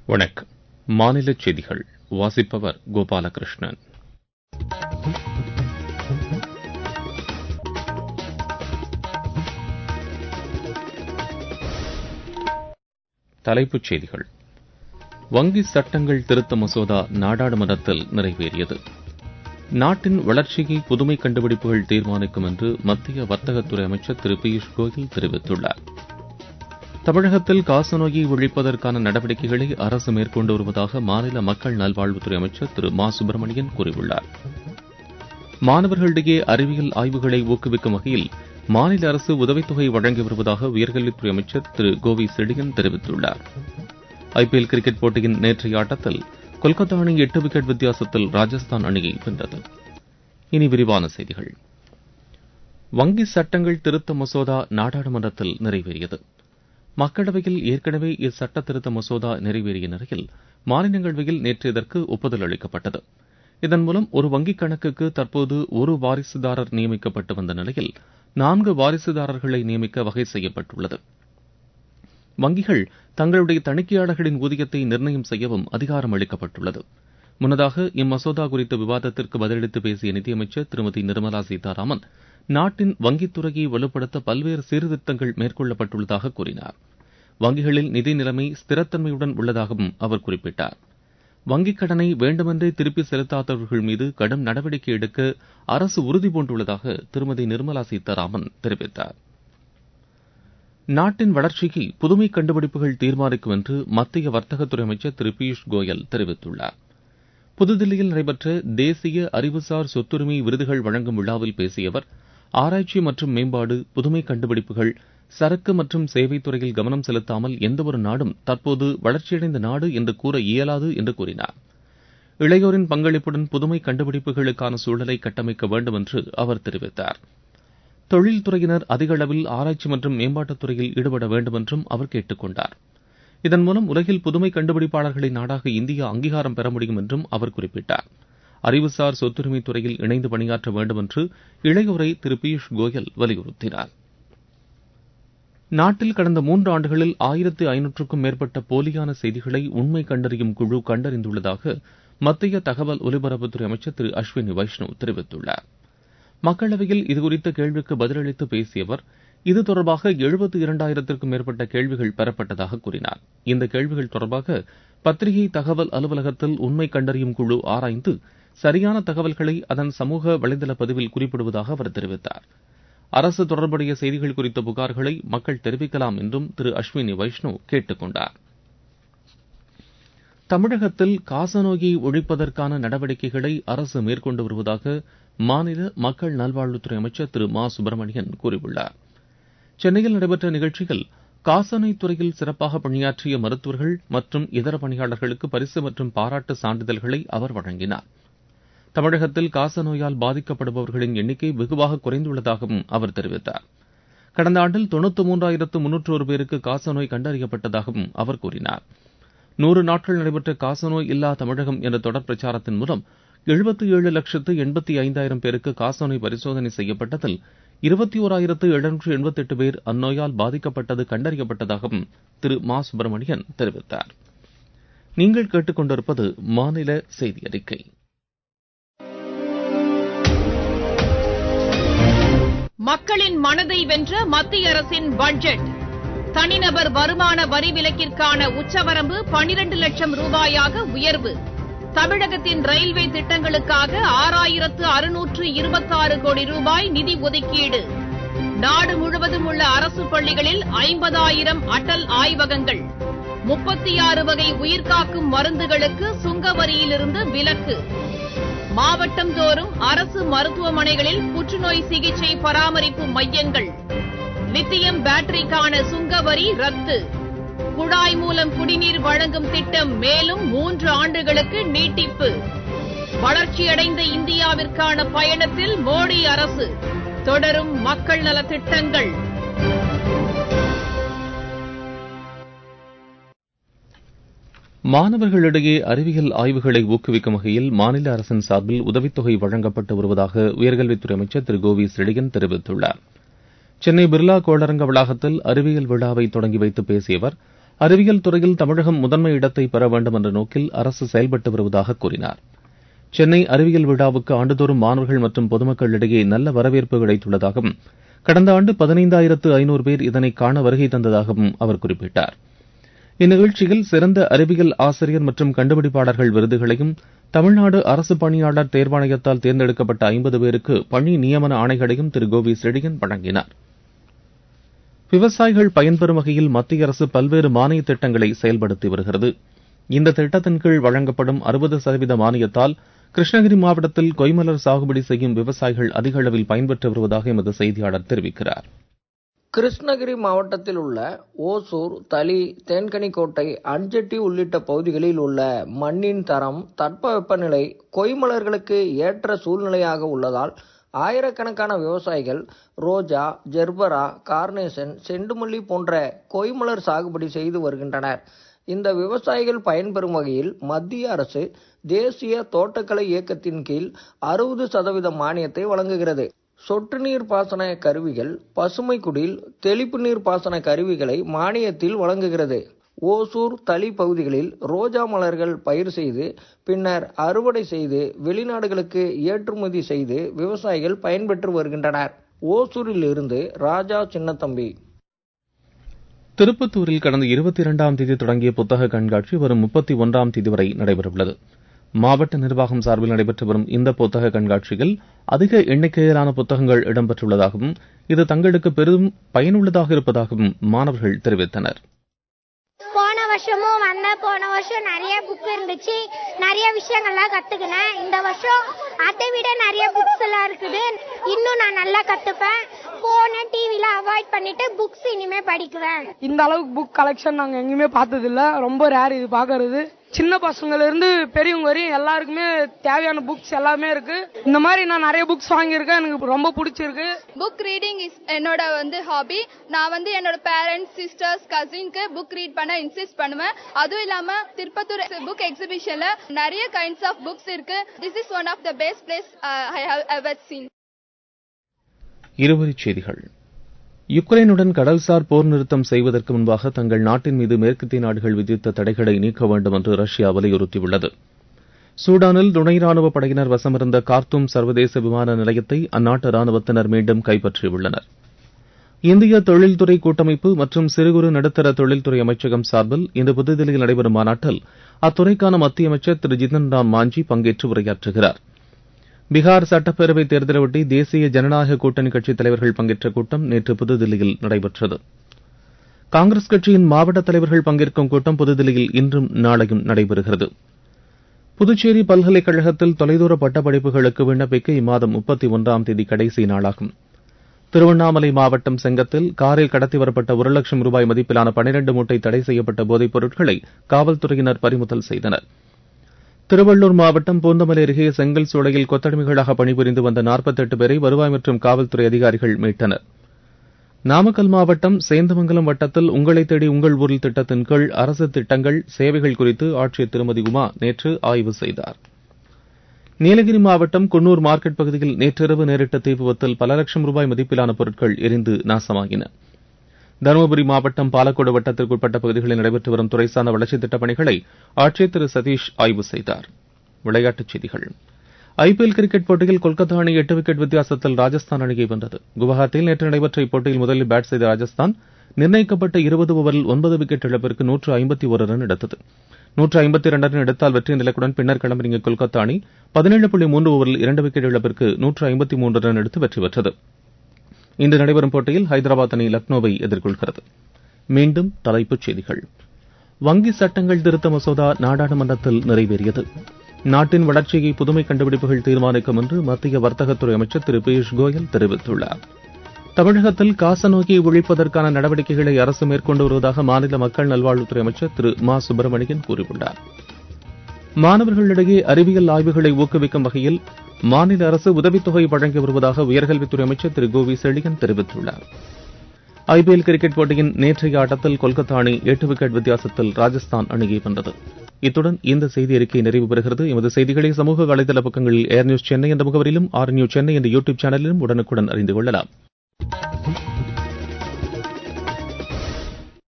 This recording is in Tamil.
வணக்கம் மாநிலச் செய்திகள் வாசிப்பவர் கோபாலகிருஷ்ணன் தலைப்புச் செய்திகள் வங்கி சட்டங்கள் திருத்த மசோதா நாடாளுமன்றத்தில் நிறைவேறியது நாட்டின் வளர்ச்சியை புதுமை கண்டுபிடிப்புகள் தீர்மானிக்கும் என்று மத்திய வர்த்தகத்துறை அமைச்சர் திரு பியூஷ் கோயல் தெரிவித்துள்ளார் தமிழகத்தில் காசநோயை ஒழிப்பதற்கான நடவடிக்கைகளை அரசு மேற்கொண்டு வருவதாக மாநில மக்கள் நல்வாழ்வுத்துறை அமைச்சர் திரு மா சுப்பிரமணியன் கூறியுள்ளார் மாணவர்களிடையே அறிவியல் ஆய்வுகளை ஊக்குவிக்கும் வகையில் மாநில அரசு உதவித்தொகை வழங்கி வருவதாக உயர்கல்வித்துறை அமைச்சர் திரு கோவி செடியன் தெரிவித்துள்ளார் ஐபிஎல் கிரிக்கெட் போட்டியின் நேற்றைய ஆட்டத்தில் கொல்கத்தா அணி எட்டு விக்கெட் வித்தியாசத்தில் ராஜஸ்தான் அணியை வென்றது இனி விரிவான செய்திகள் வங்கி சட்டங்கள் திருத்த மசோதா நாடாளுமன்றத்தில் நிறைவேறியது மக்களவையில் ஏற்கனவே இச்சட்ட திருத்த மசோதா நிறைவேறிய நிலையில் மாநிலங்களவையில் நேற்று இதற்கு ஒப்புதல் அளிக்கப்பட்டது இதன் மூலம் ஒரு வங்கிக் கணக்குக்கு தற்போது ஒரு வாரிசுதாரர் நியமிக்கப்பட்டு வந்த நிலையில் நான்கு வாரிசுதாரர்களை நியமிக்க வகை செய்யப்பட்டுள்ளது வங்கிகள் தங்களுடைய தணிக்கையாளர்களின் ஊதியத்தை நிர்ணயம் செய்யவும் அதிகாரம் அளிக்கப்பட்டுள்ளது முன்னதாக இம்மசோதா குறித்த விவாதத்திற்கு பதிலளித்து பேசிய நிதியமைச்சர் திருமதி நிர்மலா சீதாராமன் நாட்டின் வங்கித்துறையை வலுப்படுத்த பல்வேறு சீர்திருத்தங்கள் மேற்கொள்ளப்பட்டுள்ளதாக கூறினார் வங்கிகளில் நிதி நிலைமை ஸ்திரத்தன்மையுடன் உள்ளதாகவும் அவர் குறிப்பிட்டார் வங்கிக் கடனை வேண்டுமென்றே திருப்பி செலுத்தாதவர்கள் மீது கடும் நடவடிக்கை எடுக்க அரசு உறுதிபூண்டுள்ளதாக திருமதி நிர்மலா சீதாராமன் தெரிவித்தார் நாட்டின் வளர்ச்சிக்கு புதுமை கண்டுபிடிப்புகள் தீர்மானிக்கும் என்று மத்திய வர்த்தகத்துறை அமைச்சர் திரு பியூஷ் கோயல் தெரிவித்துள்ளார் புதுதில்லியில் நடைபெற்ற தேசிய அறிவுசார் சொத்துரிமை விருதுகள் வழங்கும் விழாவில் பேசிய அவர் ஆராய்ச்சி மற்றும் மேம்பாடு புதுமை கண்டுபிடிப்புகள் சரக்கு மற்றும் சேவைத் துறையில் கவனம் செலுத்தாமல் எந்தவொரு நாடும் தற்போது வளர்ச்சியடைந்த நாடு என்று கூற இயலாது என்று கூறினார் இளையோரின் பங்களிப்புடன் புதுமை கண்டுபிடிப்புகளுக்கான சூழலை கட்டமைக்க வேண்டும் என்று அவர் தெரிவித்தார் தொழில்துறையினர் அதிக அளவில் ஆராய்ச்சி மற்றும் மேம்பாட்டுத் துறையில் ஈடுபட வேண்டும் என்றும் அவர் கேட்டுக் கொண்டார் இதன் மூலம் உலகில் புதுமை கண்டுபிடிப்பாளர்களின் நாடாக இந்தியா அங்கீகாரம் பெற முடியும் என்றும் அவர் குறிப்பிட்டார் அறிவுசார் சொத்துரிமை துறையில் இணைந்து பணியாற்ற வேண்டும் என்று இளையோரை திரு பியூஷ் கோயல் வலியுறுத்தினார் நாட்டில் கடந்த மூன்று ஆண்டுகளில் ஆயிரத்து ஐநூற்றுக்கும் மேற்பட்ட போலியான செய்திகளை உண்மை கண்டறியும் குழு கண்டறிந்துள்ளதாக மத்திய தகவல் ஒலிபரப்புத்துறை அமைச்சர் திரு அஸ்வினி வைஷ்ணவ் தெரிவித்துள்ளார் மக்களவையில் இதுகுறித்த கேள்விக்கு பதிலளித்து பேசிய அவர் இது தொடர்பாக எழுபத்து இரண்டாயிரத்திற்கும் மேற்பட்ட கேள்விகள் பெறப்பட்டதாக கூறினார் இந்த கேள்விகள் தொடர்பாக பத்திரிகை தகவல் அலுவலகத்தில் உண்மை கண்டறியும் குழு ஆராய்ந்து சரியான தகவல்களை அதன் சமூக வலைதள பதிவில் குறிப்பிடுவதாக அவர் தெரிவித்தார் அரசு தொடர்புடைய செய்திகள் குறித்த புகார்களை மக்கள் தெரிவிக்கலாம் என்றும் திரு அஸ்வினி வைஷ்ணவ் கேட்டுக் கொண்டார் தமிழகத்தில் காசநோயை ஒழிப்பதற்கான நடவடிக்கைகளை அரசு மேற்கொண்டு வருவதாக மாநில மக்கள் நல்வாழ்வுத்துறை அமைச்சர் திரு மா சுப்பிரமணியன் கூறியுள்ளார் சென்னையில் நடைபெற்ற நிகழ்ச்சியில் காசநோய் துறையில் சிறப்பாக பணியாற்றிய மருத்துவர்கள் மற்றும் இதர பணியாளர்களுக்கு பரிசு மற்றும் பாராட்டு சான்றிதழ்களை அவர் வழங்கினார் தமிழகத்தில் காசநோயால் பாதிக்கப்படுபவர்களின் எண்ணிக்கை வெகுவாக குறைந்துள்ளதாகவும் அவர் தெரிவித்தார் கடந்த ஆண்டில் தொண்ணூத்தி மூன்றாயிரத்து முன்னூற்றோரு பேருக்கு காசநோய் கண்டறியப்பட்டதாகவும் அவர் கூறினார் நூறு நாட்கள் நடைபெற்ற காசநோய் இல்லா தமிழகம் என்ற தொடர் பிரச்சாரத்தின் மூலம் எழுபத்தி ஏழு லட்சத்து எண்பத்தி ஐந்தாயிரம் பேருக்கு காசநோய் பரிசோதனை செய்யப்பட்டதில் இருபத்தி ஓராயிரத்து எழுநூற்று எண்பத்தி எட்டு பேர் அந்நோயால் பாதிக்கப்பட்டது கண்டறியப்பட்டதாகவும் திரு மா சுப்பிரமணியன் தெரிவித்தார் நீங்கள் கேட்டுக்கொண்டிருப்பது மாநில செய்தி அறிக்கை மக்களின் மனதை வென்ற மத்திய அரசின் பட்ஜெட் தனிநபர் வருமான வரி விலக்கிற்கான உச்சவரம்பு பனிரண்டு லட்சம் ரூபாயாக உயர்வு தமிழகத்தின் ரயில்வே திட்டங்களுக்காக ஆறாயிரத்து அறுநூற்று இருபத்தாறு கோடி ரூபாய் நிதி ஒதுக்கீடு நாடு முழுவதும் உள்ள அரசு பள்ளிகளில் ஐம்பதாயிரம் அடல் ஆய்வகங்கள் முப்பத்தி ஆறு வகை உயிர்காக்கும் மருந்துகளுக்கு சுங்க வரியிலிருந்து விலக்கு மாவட்டம் தோறும் அரசு மருத்துவமனைகளில் புற்றுநோய் சிகிச்சை பராமரிப்பு மையங்கள் லித்தியம் பேட்டரிக்கான சுங்க வரி ரத்து குழாய் மூலம் குடிநீர் வழங்கும் திட்டம் மேலும் மூன்று ஆண்டுகளுக்கு நீட்டிப்பு வளர்ச்சியடைந்த இந்தியாவிற்கான பயணத்தில் மோடி அரசு தொடரும் மக்கள் நலத் திட்டங்கள் மாணவர்களிடையே அறிவியல் ஆய்வுகளை ஊக்குவிக்கும் வகையில் மாநில அரசின் சார்பில் உதவித்தொகை வழங்கப்பட்டு வருவதாக உயர்கல்வித்துறை அமைச்சர் திரு கோவி செழியன் தெரிவித்துள்ளார் சென்னை பிர்லா கோளரங்க வளாகத்தில் அறிவியல் விழாவை தொடங்கி வைத்து பேசிய அவர் அறிவியல் துறையில் தமிழகம் முதன்மை இடத்தை பெற வேண்டும் என்ற நோக்கில் அரசு செயல்பட்டு வருவதாக கூறினார் சென்னை அறிவியல் விழாவுக்கு ஆண்டுதோறும் மாணவர்கள் மற்றும் பொதுமக்களிடையே நல்ல வரவேற்பு கிடைத்துள்ளதாகவும் கடந்த ஆண்டு பதினைந்தாயிரத்து ஐநூறு பேர் இதனை காண வருகை தந்ததாகவும் அவர் குறிப்பிட்டார் இந்நிகழ்ச்சியில் சிறந்த அறிவியல் ஆசிரியர் மற்றும் கண்டுபிடிப்பாளர்கள் விருதுகளையும் தமிழ்நாடு அரசு பணியாளர் தேர்வாணையத்தால் தேர்ந்தெடுக்கப்பட்ட ஐம்பது பேருக்கு பணி நியமன ஆணைகளையும் திரு கோவி செழியன் வழங்கினார் விவசாயிகள் பயன்பெறும் வகையில் மத்திய அரசு பல்வேறு மானிய திட்டங்களை செயல்படுத்தி வருகிறது இந்த திட்டத்தின் கீழ் வழங்கப்படும் அறுபது சதவீத மானியத்தால் கிருஷ்ணகிரி மாவட்டத்தில் கொய்மலர் சாகுபடி செய்யும் விவசாயிகள் அதிக அளவில் பயன்பெற்று வருவதாக எமது செய்தியாளர் தெரிவிக்கிறார் கிருஷ்ணகிரி மாவட்டத்தில் உள்ள ஓசூர் தளி தேன்கனிக்கோட்டை அஞ்சட்டி உள்ளிட்ட பகுதிகளில் உள்ள மண்ணின் தரம் தட்பவெப்பநிலை கொய்மலர்களுக்கு ஏற்ற சூழ்நிலையாக உள்ளதால் ஆயிரக்கணக்கான விவசாயிகள் ரோஜா ஜெர்பரா கார்னேசன் செண்டுமல்லி போன்ற கொய்மலர் சாகுபடி செய்து வருகின்றனர் இந்த விவசாயிகள் பயன்பெறும் வகையில் மத்திய அரசு தேசிய தோட்டக்கலை இயக்கத்தின் கீழ் அறுபது சதவீத மானியத்தை வழங்குகிறது சொட்டு நீர் பாசன கருவிகள் பசுமை குடில் தெளிப்பு நீர் பாசன கருவிகளை மானியத்தில் வழங்குகிறது ஓசூர் தளி பகுதிகளில் ரோஜா மலர்கள் பயிர் செய்து பின்னர் அறுவடை செய்து வெளிநாடுகளுக்கு ஏற்றுமதி செய்து விவசாயிகள் பயன்பெற்று வருகின்றனர் ஓசூரில் இருந்து ராஜா சின்னத்தம்பி திருப்பத்தூரில் கடந்த இருபத்தி இரண்டாம் தேதி தொடங்கிய புத்தக கண்காட்சி வரும் முப்பத்தி ஒன்றாம் தேதி வரை நடைபெறவுள்ளது மாவட்ட நிர்வாகம் சார்பில் நடைபெற்று வரும் இந்த புத்தக கண்காட்சியில் அதிக எண்ணிக்கையிலான புத்தகங்கள் இடம்பெற்றுள்ளதாகவும் இது தங்களுக்கு பெரும் பயனுள்ளதாக இருப்பதாகவும் மாணவர்கள் தெரிவித்தனர் போன வருஷமும் வந்த போன வருஷம் நிறைய புக் இருந்துச்சு நிறைய விஷயங்கள்லாம் கத்துக்கினேன் இந்த வருஷம் அதை விட நிறைய புக்ஸ் எல்லாம் இருக்குது இன்னும் நான் நல்லா கத்துப்பேன் போன டிவில அவாய்ட் பண்ணிட்டு புக்ஸ் இனிமே படிக்குவேன் இந்த அளவுக்கு புக் கலெக்ஷன் நாங்க எங்கேயுமே பார்த்தது இல்ல ரொம்ப ரேர் இது பாக்குறது சின்ன பசங்கள்ல இருந்து பெரியவங்க வரையும் எல்லாருக்குமே தேவையான புக்ஸ் எல்லாமே இருக்கு இந்த மாதிரி நான் நிறைய புக்ஸ் வாங்கியிருக்கேன் எனக்கு ரொம்ப பிடிச்சிருக்கு புக் ரீடிங் இஸ் என்னோட வந்து ஹாபி நான் வந்து என்னோட பேரண்ட்ஸ் சிஸ்டர்ஸ் கசின்க்கு புக் ரீட் பண்ண இன்சிஸ்ட் பண்ணுவேன் அதுவும் இல்லாம திருப்பத்தூர் புக் எக்ஸிபிஷன்ல நிறைய கைண்ட்ஸ் ஆஃப் புக்ஸ் இருக்கு this is one of the best place I have ever seen இருவரிச் செய்திகள் யுக்ரைனுடன் கடல்சார் போர் நிறுத்தம் செய்வதற்கு முன்பாக தங்கள் நாட்டின் மீது மேற்கத்திய நாடுகள் விதித்த தடைகளை நீக்க வேண்டும் என்று ரஷ்யா வலியுறுத்தியுள்ளது சூடானில் துணை ராணுவ படையினர் வசமிருந்த கார்த்தூம் சர்வதேச விமான நிலையத்தை அந்நாட்டு ராணுவத்தினர் மீண்டும் கைப்பற்றியுள்ளனர் இந்திய தொழில்துறை கூட்டமைப்பு மற்றும் சிறு குறு நடுத்தர தொழில்துறை அமைச்சகம் சார்பில் இன்று புதுதில்லியில் நடைபெறும் மாநாட்டில் அத்துறைக்கான மத்திய அமைச்சர் திரு ஜிதன் ராம் மாஞ்சி பங்கேற்று உரையாற்றுகிறார் பீகார் சட்டப்பேரவைத் தேர்தலையொட்டி தேசிய ஜனநாயக கூட்டணி கட்சித் தலைவர்கள் பங்கேற்ற கூட்டம் நேற்று புதுதில்லியில் நடைபெற்றது காங்கிரஸ் கட்சியின் மாவட்ட தலைவர்கள் பங்கேற்கும் கூட்டம் புதுதில்லியில் இன்றும் நாளையும் நடைபெறுகிறது புதுச்சேரி பல்கலைக்கழகத்தில் தொலைதூர பட்டப்படிப்புகளுக்கு விண்ணப்பிக்க இம்மாதம் முப்பத்தி ஒன்றாம் தேதி கடைசி நாளாகும் திருவண்ணாமலை மாவட்டம் செங்கத்தில் காரில் கடத்தி வரப்பட்ட ஒரு லட்சம் ரூபாய் மதிப்பிலான பனிரண்டு மூட்டை தடை செய்யப்பட்ட போதைப் பொருட்களை காவல்துறையினர் பறிமுதல் செய்தனர் திருவள்ளூர் மாவட்டம் பூந்தமல்லி அருகே செங்கல் சூளையில் கொத்தடிமைகளாக பணிபுரிந்து வந்த நாற்பத்தெட்டு பேரை வருவாய் மற்றும் காவல்துறை அதிகாரிகள் மீட்டனர் நாமக்கல் மாவட்டம் சேந்தமங்கலம் வட்டத்தில் உங்களை தேடி உங்கள் ஊரில் திட்டத்தின் கீழ் அரசு திட்டங்கள் சேவைகள் குறித்து ஆட்சியர் திருமதி உமா நேற்று ஆய்வு செய்தார் நீலகிரி மாவட்டம் குன்னூர் மார்க்கெட் பகுதியில் நேற்றிரவு நேரிட்ட தீ விபத்தில் பல லட்சம் ரூபாய் மதிப்பிலான பொருட்கள் எரிந்து நாசமாகின தருமபுரி மாவட்டம் பாலக்கோடு வட்டத்திற்குட்பட்ட பகுதிகளில் நடைபெற்று வரும் துறைசார்ந்த வளர்ச்சித் திட்டப் பணிகளை ஆட்சியர் திரு சதீஷ் ஆய்வு செய்தார் விளையாட்டுச் செய்திகள் ஐபிஎல் கிரிக்கெட் போட்டியில் கொல்கத்தா அணி எட்டு விக்கெட் வித்தியாசத்தில் ராஜஸ்தான் அணியை வென்றது குவஹாத்தியில் நேற்று நடைபெற்ற இப்போட்டியில் முதலில் பேட் செய்த ராஜஸ்தான் நிர்ணயிக்கப்பட்ட இருபது ஓவரில் ஒன்பது விக்கெட் இழப்பிற்கு நூற்று ஐம்பத்தி ஒரு ரன் எடுத்தது நூற்று ஐம்பத்தி இரண்டு ரன் எடுத்தால் வெற்றி நிலக்குடன் பின்னர் களமிறங்கிய கொல்கத்தா அணி பதினேழு புள்ளி மூன்று ஓவரில் இரண்டு விக்கெட் இழப்பிற்கு நூற்று ஐம்பத்தி மூன்று ரன் எடுத்து வெற்றி பெற்றது இன்று நடைபெறும் போட்டியில் ஹைதராபாத் அணி லக்னோவை எதிர்கொள்கிறது மீண்டும் தலைப்புச் செய்திகள் வங்கி சட்டங்கள் திருத்த மசோதா நாடாளுமன்றத்தில் நிறைவேறியது நாட்டின் வளர்ச்சியை புதுமை கண்டுபிடிப்புகள் தீர்மானிக்கும் என்று மத்திய வர்த்தகத்துறை அமைச்சர் திரு பியூஷ் கோயல் தெரிவித்துள்ளார் தமிழகத்தில் காசநோயை ஒழிப்பதற்கான நடவடிக்கைகளை அரசு மேற்கொண்டு வருவதாக மாநில மக்கள் நல்வாழ்வுத்துறை அமைச்சர் திரு மா சுப்பிரமணியன் கூறியுள்ளார் மாணவர்களிடையே அறிவியல் ஆய்வுகளை ஊக்குவிக்கும் வகையில் மாநில அரசு உதவித்தொகை வழங்கி வருவதாக உயர்கல்வித்துறை அமைச்சர் திரு கோவி செழியன் தெரிவித்துள்ளார் ஐபிஎல் கிரிக்கெட் போட்டியின் நேற்றைய ஆட்டத்தில் கொல்கத்தா அணி எட்டு விக்கெட் வித்தியாசத்தில் ராஜஸ்தான் அணியை வென்றது இத்துடன் இந்த செய்தி அறிக்கை நிறைவு பெறுகிறது எமது செய்திகளை சமூக வலைதள பக்கங்களில் ஏர் நியூஸ் சென்னை என்ற முகவரியிலும் ஆர் நியூஸ் சென்னை என்ற யூடியூப் சேனலிலும் உடனுக்குடன் அறிந்து கொள்ளலாம்